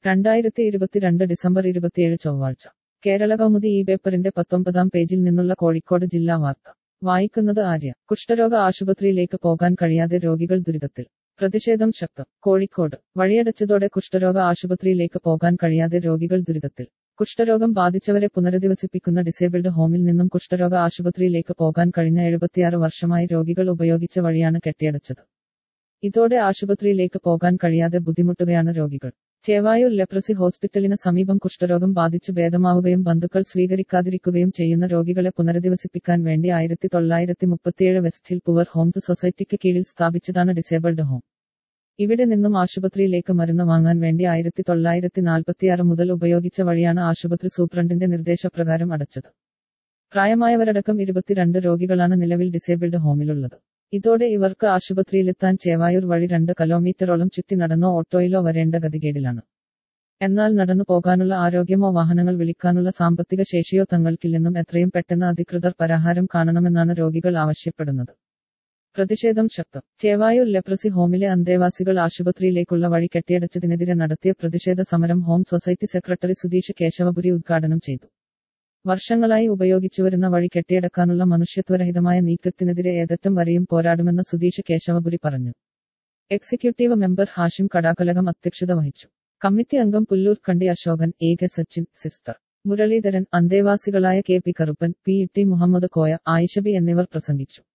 രണ്ടായിരത്തി ഇരുപത്തിരണ്ട് ഡിസംബർ ഇരുപത്തിയേഴ് ചൊവ്വാഴ്ച കേരള കൗമുദി ഈ പേപ്പറിന്റെ പത്തൊമ്പതാം പേജിൽ നിന്നുള്ള കോഴിക്കോട് ജില്ലാ വാർത്ത വായിക്കുന്നത് ആര്യ കുഷ്ഠരോഗ ആശുപത്രിയിലേക്ക് പോകാൻ കഴിയാതെ രോഗികൾ ദുരിതത്തിൽ പ്രതിഷേധം ശക്തം കോഴിക്കോട് വഴിയടച്ചതോടെ കുഷ്ഠരോഗ ആശുപത്രിയിലേക്ക് പോകാൻ കഴിയാതെ രോഗികൾ ദുരിതത്തിൽ കുഷ്ഠരോഗം ബാധിച്ചവരെ പുനരധിവസിപ്പിക്കുന്ന ഡിസേബിൾഡ് ഹോമിൽ നിന്നും കുഷ്ഠരോഗ ആശുപത്രിയിലേക്ക് പോകാൻ കഴിഞ്ഞ എഴുപത്തിയാറ് വർഷമായി രോഗികൾ ഉപയോഗിച്ച വഴിയാണ് കെട്ടിയടച്ചത് ഇതോടെ ആശുപത്രിയിലേക്ക് പോകാൻ കഴിയാതെ ബുദ്ധിമുട്ടുകയാണ് രോഗികൾ ചേവായൂർ ലെപ്രസി ഹോസ്പിറ്റലിന് സമീപം കുഷ്ഠരോഗം ബാധിച്ച് ഭേദമാവുകയും ബന്ധുക്കൾ സ്വീകരിക്കാതിരിക്കുകയും ചെയ്യുന്ന രോഗികളെ പുനരധിവസിപ്പിക്കാൻ വേണ്ടി ആയിരത്തി തൊള്ളായിരത്തി മുപ്പത്തിയേഴ് വെസ്റ്റ് ഹിൽ പുവർ ഹോംസ് സൊസൈറ്റിക്ക് കീഴിൽ സ്ഥാപിച്ചതാണ് ഡിസേബിൾഡ് ഹോം ഇവിടെ നിന്നും ആശുപത്രിയിലേക്ക് മരുന്ന് വാങ്ങാൻ വേണ്ടി ആയിരത്തി തൊള്ളായിരത്തി നാൽപ്പത്തിയാറ് മുതൽ ഉപയോഗിച്ച വഴിയാണ് ആശുപത്രി സൂപ്രണ്ടിന്റെ നിർദ്ദേശപ്രകാരം അടച്ചത് പ്രായമായവരടക്കം ഇരുപത്തിരണ്ട് രോഗികളാണ് നിലവിൽ ഡിസേബിൾഡ് ഹോമിലുള്ളത് ഇതോടെ ഇവർക്ക് ആശുപത്രിയിലെത്താൻ ചേവായൂർ വഴി രണ്ട് കിലോമീറ്ററോളം ചുറ്റി നടന്നോ ഓട്ടോയിലോ വരേണ്ട ഗതികേടിലാണ് എന്നാൽ നടന്നു പോകാനുള്ള ആരോഗ്യമോ വാഹനങ്ങൾ വിളിക്കാനുള്ള സാമ്പത്തിക ശേഷിയോ തങ്ങൾക്കില്ലെന്നും എത്രയും പെട്ടെന്ന് അധികൃതർ പരിഹാരം കാണണമെന്നാണ് രോഗികൾ ആവശ്യപ്പെടുന്നത് പ്രതിഷേധം ശക്തം ചേവായൂർ ലെപ്രസി ഹോമിലെ അന്തേവാസികൾ ആശുപത്രിയിലേക്കുള്ള വഴി കെട്ടിയടച്ചതിനെതിരെ നടത്തിയ പ്രതിഷേധ സമരം home society secretary Sudheesh Keshavapuri ഉദ്ഘാടനം ചെയ്തു വർഷങ്ങളായി ഉപയോഗിച്ചുവരുന്ന വഴി കെട്ടിയടക്കാനുള്ള മനുഷ്യത്വരഹിതമായ നീക്കത്തിനെതിരെ ഏതറ്റം വരെയും പോരാടുമെന്ന് സുധീഷ് കേശവപുരി പറഞ്ഞു എക്സിക്യൂട്ടീവ് മെമ്പർ ഹാഷിം കടാകലകം അധ്യക്ഷത വഹിച്ചു കമ്മിറ്റി അംഗം Pulloor Kandi Ashokan A K Sachin sister Muraleedharan അന്തേവാസികളായ K P Karuppan P T Muhammad Koya Ayishabi എന്നിവർ പ്രസംഗിച്ചു